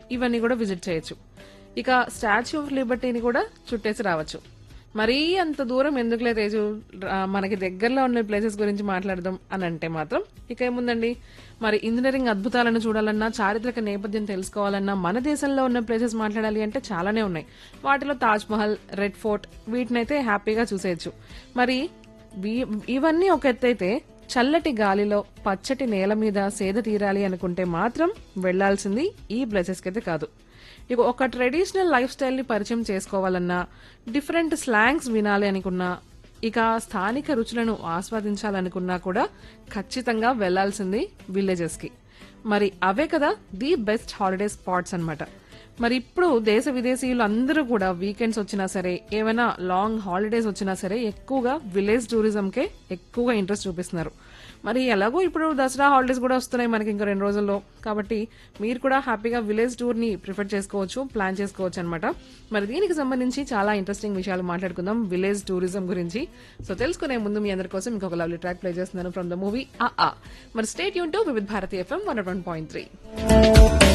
ఇవన్నీ కూడా విజిట్ చేయొచ్చు ఇక స్టాచ్యూ ఆఫ్ లిబర్టీని కూడా చుట్టేసి రావచ్చు మరీ అంత దూరం ఎందుకులే తేజు ఆ, మనకి దగ్గరలో ఉన్న ప్లేసెస్ గురించి మాట్లాడదాం అని అంటే మాత్రం ఇక ఏముందండి మరి ఇంజనీరింగ్ అద్భుతాలను చూడాలన్నా చారిత్రక నేపథ్యం తెలుసుకోవాలన్నా మన దేశంలో ఉన్న ప్లేసెస్ మాట్లాడాలి అంటే చాలానే ఉన్నాయి వాటిలో తాజ్ మహల్ రెడ్ ఫోర్ట్ వీటినైతే హ్యాపీగా చూసేయచ్చు మరి వీ- ఇవన్నీ ఒక ఎత్తైతే చల్లటి గాలిలో పచ్చటి నేల మీద సేద తీరాలి అనుకుంటే మాత్రం వెళ్లాల్సింది ఈ ప్లేసెస్కి అయితే కాదు ఇక ఒక ట్రెడిషనల్ లైఫ్ స్టైల్ ని పరిచయం చేసుకోవాలన్నా డిఫరెంట్ స్లాంగ్స్ వినాలి అనుకున్నా ఇక స్థానిక రుచులను ఆస్వాదించాలనుకున్నా కూడా ఖచ్చితంగా వెళ్లాల్సింది విలేజెస్ కి మరి అవే కదా ది బెస్ట్ హాలిడే స్పాట్స్ అన్నమాట మరి ఇప్పుడు దేశ విదేశీయులు అందరూ కూడా వీకెండ్స్ వచ్చినా సరే ఏమైనా లాంగ్ హాలిడేస్ వచ్చినా సరే ఎక్కువగా విలేజ్ టూరిజంకే ఎక్కువగా ఇంట్రెస్ట్ చూపిస్తున్నారు మరి ఎలాగో ఇప్పుడు దసరా హాలిడేస్ కూడా వస్తున్నాయి మనకి ఇంకా రెండు రోజుల్లో కాబట్టి మీరు కూడా హ్యాపీగా విలేజ్ టూర్ ని ప్రిఫర్ చేసుకోవచ్చు ప్లాన్ చేసుకోవచ్చు అనమాట మరి దీనికి సంబంధించి చాలా ఇంట్రెస్టింగ్ విషయాలు మాట్లాడుకుందాం విలేజ్ టూరిజం గురించి సో తెలుసుకునే ముందు మీ అందరి కోసం ఇంకొక లవ్లీ ట్రాక్ ప్లే చేస్తున్నాను ఫ్రమ్ ద మూవీ ఆ మరి స్టేట్ యూన్ to Vividh Bharati FM one one point three